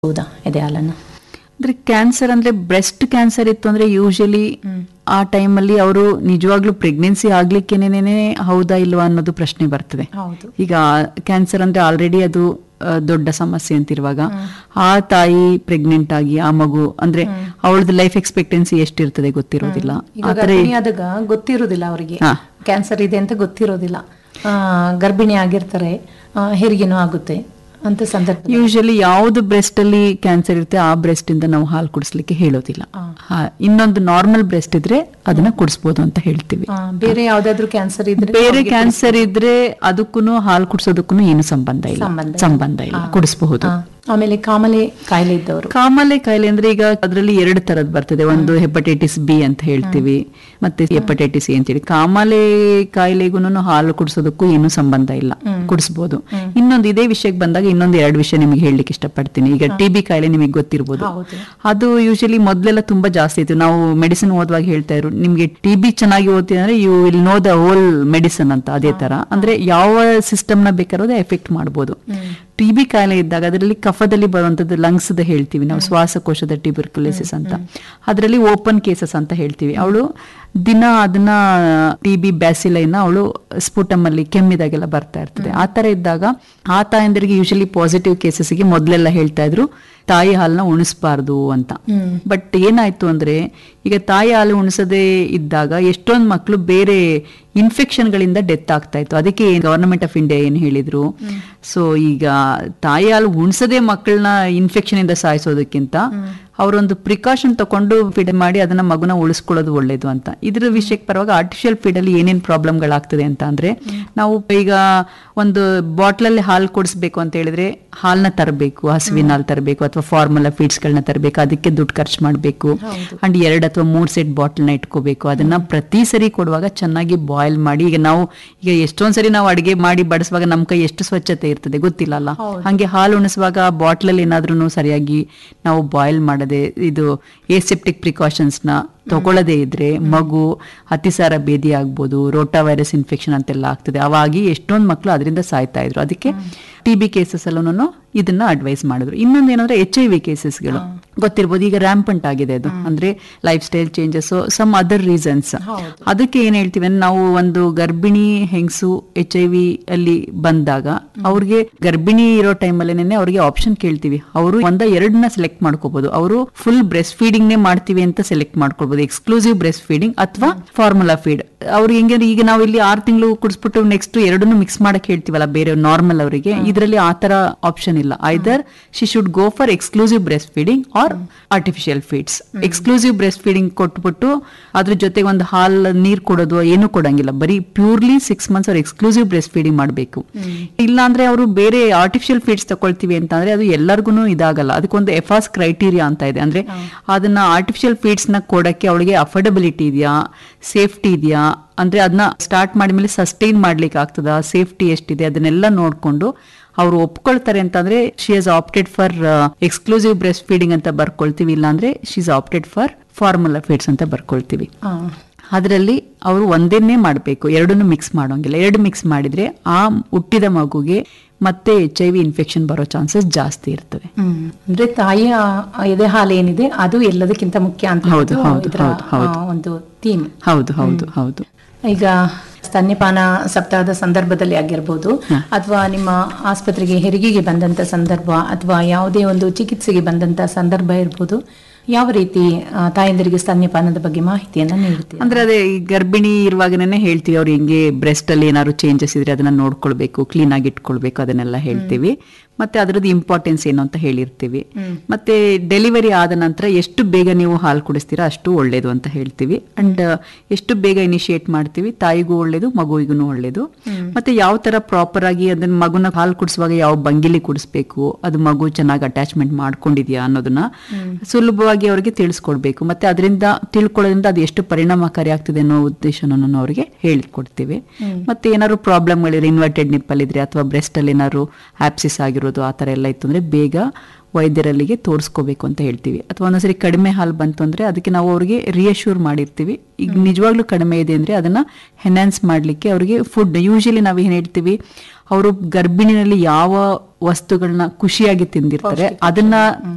ಹೌದಾ ಎದೆ ಹಾಲನ್ನು ಅಂದ್ರೆ ಕ್ಯಾನ್ಸರ್ ಅಂದ್ರೆ ಬ್ರೆಸ್ಟ್ ಕ್ಯಾನ್ಸರ್ ಇತ್ತು ಅಂದ್ರೆ ಯೂಶಲಿ ಆ ಟೈಮಲ್ಲಿ ಅವರು ನಿಜವಾಗ್ಲೂ ಪ್ರೆಗ್ನೆನ್ಸಿ ಆಗ್ಲಿಕ್ಕೇನೇನೆ ಹೌದಾ ಇಲ್ವಾ ಅನ್ನೋದು ಪ್ರಶ್ನೆ ಬರ್ತದೆ ಹೌದು ಈಗ ಕ್ಯಾನ್ಸರ್ ಅಂದ್ರೆ ಆಲ್ರೆಡಿ ಅದು ಆ, ದೊಡ್ಡ ಸಮಸ್ಯೆ ಅಂತಿರುವಾಗ ಆ ತಾಯಿ ಪ್ರೆಗ್ನೆಂಟ್ ಆಗಿ ಆ ಮಗು ಅಂದ್ರೆ ಅವಳದ್ದು ಲೈಫ್ ಎಕ್ಸ್ಪೆಕ್ಟೆನ್ಸಿ ಎಷ್ಟಿರ್ತದೆ ಗೊತ್ತಿರೋದಿಲ್ಲ ಈಗ ಆತರ ಗರ್ಭಿಣಿ ಆದಾಗ ಗೊತ್ತಿರೋದಿಲ್ಲ ಅವರಿಗೆ ಹಾ. ಕ್ಯಾನ್ಸರ್ ಇದೆ ಅಂತ ಗೊತ್ತಿರೋದಿಲ್ಲ ಆ, ಗರ್ಭಿಣಿ ಆಗಿರ್ತಾರೆ ಆ, ಹೆರಿಗೆನೂ ಆಗುತ್ತೆ ಅಂತ ಸಂದರ್ಭ ಯೂಶಲಿ ಯಾವ್ದು ಬ್ರೆಸ್ಟ್ ಅಲ್ಲಿ ಕ್ಯಾನ್ಸರ್ ಇರುತ್ತೆ ಆ ಬ್ರೆಸ್ಟ್ ಇಂದ ನಾವು ಹಾಲು ಕುಡಿಸ್ಲಿಕ್ಕೆ ಹೇಳೋದಿಲ್ಲ ಹಾ, ಇನ್ನೊಂದು ನಾರ್ಮಲ್ ಬ್ರೆಸ್ಟ್ ಇದ್ರೆ ಅದನ್ನ ಕುಡಿಸ್ಬೋದು ಅಂತ ಹೇಳ್ತೀವಿ ಆ, ಬೇರೆ ಯಾವ್ದಾದ್ರು ಕ್ಯಾನ್ಸರ್ ಇದ್ರೆ ಬೇರೆ ಕ್ಯಾನ್ಸರ್ ಇದ್ರೆ ಅದಕ್ಕೂ ಹಾಲು ಕುಡಿಸೋದಕ್ಕೂ ಏನು ಸಂಬಂಧ ಇಲ್ಲ ಸಂಬಂಧ ಸಂಬಂಧ ಇಲ್ಲ ಕುಡಿಸಬಹುದು ಆ, ಆಮೇಲೆ ಕಾಮಲೆ ಕಾಯಿಲೆ ಇದ್ದವರು ಕಾಮಾಲೆ ಕಾಯಿಲೆ ಅಂದ್ರೆ ಈಗ ಅದರಲ್ಲಿ ಎರಡು ತರದ್ ಬರ್ತದೆ ಒಂದು ಹೆಪಟೈಟಿಸ್ ಬಿ ಅಂತ ಹೇಳ್ತೀವಿ ಮತ್ತೆ ಹೆಪಟೈಟಿಸ್ ಎ ಅಂತೇಳಿ ಕಾಮಾಲೆ ಕಾಯಿಲೆಗೂ ಹಾಲು ಕುಡಿಸೋದಕ್ಕೂ ಏನು ಸಂಬಂಧ ಇಲ್ಲ ಕುಡಿಸ್ಬೋದು ಇನ್ನೊಂದು ಇದೇ ವಿಷಯಕ್ಕೆ ಬಂದಾಗ ಇನ್ನೊಂದು ಎರಡು ವಿಷಯ ನಿಮಗೆ ಹೇಳಲಿಕ್ಕೆ ಇಷ್ಟಪಡ್ತೀನಿ ಈಗ ಟಿ ಬಿ ಕಾಯಿಲೆ ನಿಮಗೆ ಗೊತ್ತಿರ್ಬೋದು ಹೌದು ಅದು ಯೂಶಲಿ ಮೊದ್ಲೆಲ್ಲ ತುಂಬಾ ಜಾಸ್ತಿ ಇತ್ತು ನಾವು ಮೆಡಿಸಿನ್ ಓದುವಾಗ ಹೇಳ್ತಾ ಇದ್ರು ನಿಮ್ಗೆ ಟಿ ಬಿ ಚೆನ್ನಾಗಿ ಓದ್ತೀವಿ ಅಂದ್ರೆ you will know the whole medicine ಅಂತ ಅದೇ ತರ ಅಂದ್ರೆ ಯಾವ ಸಿಸ್ಟಮ್ ನ ಬೇಕಾದ್ರೂ ಎಫೆಕ್ಟ್ ಮಾಡಬಹುದು ಟಿ ಬಿ ಕಾಯಿಲೆ ಇದ್ದಾಗ ಅದರಲ್ಲಿ ಕಫದಲ್ಲಿ ಬರುವಂತದ್ದು ಲಂಗ್ಸ್ ಹೇಳ್ತೀವಿ ನಾವು ಶ್ವಾಸಕೋಶದ ಟ್ಯೂಬರ್ಕುಲೋಸಿಸ್ ಅಂತ ಅದರಲ್ಲಿ ಓಪನ್ ಕೇಸಸ್ ಅಂತ ಹೇಳ್ತೀವಿ ಅವಳು ದಿನ ಅದನ್ನ ಟಿ ಬಿ ಬ್ಯಾಸಿಲೈನ ಅವಳು ಸ್ಫುಟಮ್ ಅಲ್ಲಿ ಕೆಮ್ಮಿದಾಗೆಲ್ಲ ಬರ್ತಾ ಇರ್ತದೆ ಆ ತರ ಇದ್ದಾಗ ಆ ತಾಯಂದಿರಿಗೆ ಯೂಶಲಿ ಪಾಸಿಟಿವ್ ಕೇಸಸ್ಗೆ ಮೊದ್ಲೆಲ್ಲ ಹೇಳ್ತಾ ಇದ್ರು ತಾಯಿ ಹಾಲನ್ನ ಉಣಿಸ್ಬಾರ್ದು ಅಂತ ಬಟ್ ಏನಾಯ್ತು ಅಂದ್ರೆ ಈಗ ತಾಯಿ ಹಾಲು ಉಣಿಸದೇ ಇದ್ದಾಗ ಎಷ್ಟೊಂದು ಮಕ್ಕಳು ಬೇರೆ ಇನ್ಫೆಕ್ಷನ್ ಗಳಿಂದ ಡೆತ್ ಆಗ್ತಾ ಇತ್ತು ಅದಕ್ಕೆ ಗವರ್ನಮೆಂಟ್ ಆಫ್ ಇಂಡಿಯಾ ಏನ್ ಹೇಳಿದ್ರು ಸೊ ಈಗ ತಾಯಿ ಹಾಲು ಉಣಿಸದೇ ಮಕ್ಕಳನ್ನ ಇನ್ಫೆಕ್ಷನ್ ಇಂದ ಸಾಯಿಸೋದಕ್ಕಿಂತ ಅವರೊಂದು ಪ್ರಿಕಾಷನ್ ತಕೊಂಡು ಫೀಡ್ ಮಾಡಿ ಅದನ್ನ ಮಗುನ ಉಳಿಸ್ಕೊಳ್ಳೋದು ಒಳ್ಳೇದು ಅಂತ ಇದ್ರ ವಿಷಯಕ್ಕೆ ಬರುವಾಗ ಆರ್ಟಿಫಿಷಿಯಲ್ ಫೀಡ್ ಅಲ್ಲಿ ಏನೇನ್ ಪ್ರಾಬ್ಲಮ್ಗಳಾಗ್ತದೆ ಅಂತ ಅಂದ್ರೆ ನಾವು ಈಗ ಒಂದು ಬಾಟ್ಲಲ್ಲಿ ಹಾಲು ಕೊಡಿಸ್ಬೇಕು ಅಂತ ಹೇಳಿದ್ರೆ ಹಾಲ್ನ ತರಬೇಕು ಹಸುವಿನ ಹಾಲು ತರಬೇಕು ಅಥವಾ ಫಾರ್ಮುಲಾ ಫೀಡ್ಸ್ ಗಳನ್ನ ತರಬೇಕು ಅದಕ್ಕೆ ದುಡ್ಡು ಖರ್ಚು ಮಾಡಬೇಕು ಅಂಡ್ ಎರಡು ಅಥವಾ ಮೂರ್ ಸೆಟ್ ಬಾಟ್ಲ್ನ ಇಟ್ಕೋಬೇಕು ಅದನ್ನ ಪ್ರತಿ ಸರಿ ಕೊಡುವಾಗ ಚೆನ್ನಾಗಿ ಬಾಯ್ಲ್ ಮಾಡಿ ಈಗ ನಾವು ಈಗ ಎಷ್ಟೊಂದ್ ಸರಿ ನಾವು ಅಡಿಗೆ ಮಾಡಿ ಬಡಿಸುವಾಗ ನಮ್ ಕೈ ಎಷ್ಟು ಸ್ವಚ್ಛತೆ ಇರ್ತದೆ ಗೊತ್ತಿಲ್ಲ ಅಲ್ಲ ಹಂಗೆ ಹಾಲು ಉಣಿಸುವಾಗ ಬಾಟ್ಲಲ್ಲಿ ಏನಾದ್ರೂ ಸರಿಯಾಗಿ ನಾವು ಬಾಯ್ಲ್ ಮಾಡದೆ ಇದು ಏಸೆಪ್ಟಿಕ್ ಪ್ರಿಕಾಷನ್ಸ್ ನ ತಗೊಳ್ಳದೇ ಇದ್ರೆ ಮಗು ಅತಿಸಾರ ಭೇದಿ ಆಗ್ಬೋದು ರೋಟಾ ವೈರಸ್ ಇನ್ಫೆಕ್ಷನ್ ಅಂತೆಲ್ಲ ಆಗ್ತದೆ ಅವಾಗಿ ಎಷ್ಟೊಂದು ಮಕ್ಕಳು ಅದರಿಂದ ಸಾಯ್ತಾ ಇದ್ರು ಅದಕ್ಕೆ ಟಿ ಬಿ ಕೇಸಸ್ ಅಲ್ಲೂ ಇದನ್ನ ಅಡ್ವೈಸ್ ಮಾಡಿದ್ರು ಇನ್ನೊಂದು ಏನಂದ್ರೆ ಎಚ್ ಐ ವಿ ಕೇಸಸ್ಗಳು ಗೊತ್ತಿರ್ಬೋದು ಈಗ ರ್ಯಾಂಪಂಟ್ ಆಗಿದೆ ಅದು ಅಂದ್ರೆ lifestyle changes some other reasons ಅದಕ್ಕೆ ಏನ್ ಹೇಳ್ತೀವಿ ಅಂದ್ರೆ ನಾವು ಒಂದು ಗರ್ಭಿಣಿ ಹೆಂಗಸು ಎಚ್ ಐ ವಿ ಅಲ್ಲಿ ಬಂದಾಗ ಅವ್ರಿಗೆ ಗರ್ಭಿಣಿ ಇರೋ ಟೈಮಲ್ಲೇನೆ ಅವ್ರಿಗೆ ಆಪ್ಷನ್ ಕೇಳ್ತೀವಿ ಅವರು ಒಂದ ಎರಡನ್ನ ಸೆಲೆಕ್ಟ್ ಮಾಡ್ಕೋಬಹುದು ಅವರು ಫುಲ್ ಬ್ರೆಸ್ಟ್ ಫೀಡಿಂಗ್ ನೇ ಮಾಡ್ತೀವಿ ಅಂತ ಸೆಲೆಕ್ಟ್ ಮಾಡ್ಕೊಳ್ಬಹುದು ಎಕ್ಸ್ಕ್ಲೂಸಿವ್ ಬ್ರೆಸ್ಟ್ ಫೀಡಿಂಗ್ ಅಥವಾ ಫಾರ್ಮುಲಾ ಫೀಡ್ ಅವ್ರು ಹೆಂಗೆ ಈಗ ನಾವು ಇಲ್ಲಿ ಆರು ತಿಂಗಳು ಕುಡಿಸ್ಬಿಟ್ಟು ನೆಕ್ಸ್ಟ್ ಎರಡನ್ನು ಮಿಕ್ಸ್ ಮಾಡಕ್ ಹೇಳ್ತೀವಲ್ಲ ಬೇರೆ ನಾರ್ಮಲ್ ಅವರಿಗೆ ಇದರಲ್ಲಿ ಆ ತರ ಆಪ್ಷನ್ ಇಲ್ಲ either she should go for exclusive breastfeeding or artificial feeds exclusive breastfeeding ಕೊಟ್ಬಿಟ್ಟು ಅದ್ರ ಜೊತೆಗೆ ಒಂದು ಹಾಲ್ ನೀರ್ ಕೊಡೋದು ಏನು ಕೊಡಂಗಿಲ್ಲ ಬರೀ ಪ್ಯೂರ್ಲಿ ಸಿಕ್ಸ್ ಮಂತ್ಸ್ ಅವ್ರು ಎಕ್ಸ್ಕ್ಲೂಸಿವ್ ಬ್ರೆಸ್ಟ್ ಫೀಡಿಂಗ್ ಮಾಡಬೇಕು ಇಲ್ಲ ಅಂದ್ರೆ ಅವರು ಬೇರೆ ಆರ್ಟಿಫಿಷಿಯಲ್ ಫೀಡ್ಸ್ ತಗೊಳ್ತೀವಿ ಅಂತ ಅಂದ್ರೆ ಅದು ಎಲ್ಲರಿಗೂ ಇದಾಗಲ್ಲ ಅದಕ್ಕೊಂದು ಎಫಾಸ್ ಕ್ರೈಟೀರಿಯಾ ಅಂತ ಇದೆ ಅಂದ್ರೆ ಅದನ್ನ ಆರ್ಟಿಫಿಷಿಯಲ್ ಫೀಡ್ಸ್ ನ ಕೊಡಕ್ಕೆ ಅವಳಿಗೆ ಅಫೋರ್ಡಬಿಲಿಟಿ ಇದೆಯಾ ಸೇಫ್ಟಿ ಇದೆಯಾ ಅಂದ್ರೆ ಅದನ್ನ ಸ್ಟಾರ್ಟ್ ಮಾಡಿದ್ಮೇಲೆ ಸಸ್ಟೈನ್ ಮಾಡ್ಲಿಕ್ಕೆ ಆಗ್ತದ ಸೇಫ್ಟಿ ಎಷ್ಟಿದೆ ಅದನ್ನೆಲ್ಲ ನೋಡ್ಕೊಂಡು ಅವ್ರು ಒಪ್ಕೊಳ್ತಾರೆ ಅಂತಂದ್ರೆ she has opted for exclusive breastfeeding ಅಂತ ಬರ್ಕೊಳ್ತೀವಿ ಇಲ್ಲ ಅಂದ್ರೆ she is opted for formula feeds ಅಂತ ಬರ್ಕೊಳ್ತೀವಿ ಆ, ಅದರಲ್ಲಿ ಅವರು ಒಂದೇನೇ ಮಾಡಬೇಕು ಎರಡನ್ನು ಮಿಕ್ಸ್ ಮಾಡೋಂಗಿಲ್ಲ ಎರಡು ಮಿಕ್ಸ್ ಮಾಡಿದ್ರೆ ಆ ಹುಟ್ಟಿದ ಮಗುಗೆ ಮತ್ತೆ ಎಚ್ ಐ ವಿ ಇನ್ಫೆಕ್ಷನ್ ಬರೋ ಚಾನ್ಸಸ್ ಜಾಸ್ತಿ ಇರ್ತವೆ ಹ್ಮ್. ಅಂದ್ರೆ ತಾಯಿಯ ಆ ಎದೆ ಹಾಲು ಏನಿದೆ ಅದು ಎಲ್ಲದಕ್ಕಿಂತ ಮುಖ್ಯ ಅಂತ ಹೌದು, ಹೇಳೋದು ಹೌದು, ಇದರ, ಹೌದು, ಹೌದು. ಆ, ಒಂದು ಥೀಮ್ ಹೌದು ಹೌದು ಹೌದು ಈಗ ಸ್ತನ್ಯಪಾನ ಸಪ್ತಾಹದ ಸಂದರ್ಭದಲ್ಲಿ ಆಗಿರ್ಬೋದು ಅಥವಾ ನಿಮ್ಮ ಆಸ್ಪತ್ರೆಗೆ ಹೆರಿಗೆಗೆ ಬಂದಂತ ಸಂದರ್ಭ ಅಥವಾ ಯಾವುದೇ ಒಂದು ಚಿಕಿತ್ಸೆಗೆ ಬಂದಂತ ಸಂದರ್ಭ ಇರ್ಬೋದು ಯಾವ ರೀತಿ ಆ, ತಾಯಂದಿರಿಗೆ ಸ್ತನ್ಯಪಾನದ ಬಗ್ಗೆ ಮಾಹಿತಿಯನ್ನ ನೀಡುತ್ತೀರಾ ಅಂದ್ರೆ ಅದೇ ಈ ಗರ್ಭಿಣಿ ಇರುವಾಗನೇ ಹೇಳ್ತೀವಿ ಅವ್ರು ಹೆಂಗೆ ಬ್ರೆಸ್ಟ್ ಅಲ್ಲಿ ಏನಾದ್ರು ಚೇಂಜಸ್ ಇದ್ರೆ ಅದನ್ನ ನೋಡ್ಕೊಳ್ಬೇಕು ಕ್ಲೀನ್ ಆಗಿ ಇಟ್ಕೊಳ್ಬೇಕು ಅದನ್ನೆಲ್ಲ ಹೇಳ್ತೀವಿ ಮತ್ತೆ ಅದರದ್ದು ಇಂಪಾರ್ಟೆನ್ಸ್ ಏನು ಅಂತ ಹೇಳಿರ್ತೀವಿ ಮತ್ತೆ ಡೆಲಿವರಿ ಆದ ನಂತರ ಎಷ್ಟು ಬೇಗ ನೀವು ಹಾಲು ಕುಡಿಸ್ತೀರಾ ಅಷ್ಟು ಒಳ್ಳೇದು ಅಂತ ಹೇಳ್ತೀವಿ ಅಂಡ್ ಎಷ್ಟು ಬೇಗ ಇನಿಶಿಯೇಟ್ ಮಾಡ್ತೀವಿ ತಾಯಿಗೂ ಒಳ್ಳೇದು ಮಗುವಿಗೂ ಒಳ್ಳೇದು ಮತ್ತೆ ಯಾವ ತರ ಪ್ರಾಪರ್ ಆಗಿ ಅದನ್ನ ಮಗುನ ಹಾಲು ಕುಡಿಸುವಾಗ ಯಾವ ಭಂಗಿಲಿ ಕುಡಿಸ್ಬೇಕು ಅದು ಮಗು ಚೆನ್ನಾಗಿ ಅಟ್ಯಾಚ್ಮೆಂಟ್ ಮಾಡ್ಕೊಂಡಿದ್ಯಾ ಅನ್ನೋದನ್ನ ಸುಲಭವಾಗಿ ಅವರಿಗೆ ತಿಳಿಸ್ಕೊಡ್ಬೇಕು ಮತ್ತೆ ಅದರಿಂದ ತಿಳ್ಕೊಳ್ಳೋದ್ರಿಂದ ಅದು ಎಷ್ಟು ಪರಿಣಾಮಕಾರಿ ಆಗ್ತದೆ ಅನ್ನೋ ಉದ್ದೇಶನೂ ಅವರಿಗೆ ಹೇಳಿಕೊಡ್ತೀವಿ ಮತ್ತೆ ಏನಾದ್ರು ಪ್ರಾಬ್ಲಮ್ಗಳಿದ್ರೆ ಇನ್ವರ್ಟೆಡ್ ನಿಪ್ಪಲ್ ಇದ್ರೆ ಅಥವಾ ಬ್ರೆಸ್ಟ್ ಅಲ್ಲಿ ಏನಾದ್ರು ಆಪ್ಸಿಸ್ ಆಗಿರೋದು ಆ ತರ ಎಲ್ಲ ಇತ್ತು ಅಂದ್ರೆ ಬೇಗ ವೈದ್ಯರಲ್ಲಿಗೆ ತೋರಿಸ್ಕೋಬೇಕು ಅಂತ ಹೇಳ್ತೀವಿ ಅಥವಾ ಒಂದೊಂದ್ಸರಿ ಕಡಿಮೆ ಹಾಲು ಬಂತು ಅಂದ್ರೆ ಅದಕ್ಕೆ ನಾವು ಅವ್ರಿಗೆ ರಿಯಶ್ಯೂರ್ ಮಾಡಿರ್ತೀವಿ ಈಗ ನಿಜವಾಗ್ಲೂ ಕಡಿಮೆ ಇದೆ ಅಂದ್ರೆ ಅದನ್ನ ಹೆನ್ಯಾನ್ಸ್ ಮಾಡ್ಲಿಕ್ಕೆ ಅವರಿಗೆ ಫುಡ್ ಯೂಶಲಿ ನಾವು ಏನ್ ಹೇಳ್ತೀವಿ ಅವರು ಗರ್ಭಿಣಿನಲ್ಲಿ ಯಾವ ವಸ್ತುಗಳನ್ನ ಖುಷಿಯಾಗಿ ತಿಂದಿರ್ತಾರೆ ಅದನ್ನ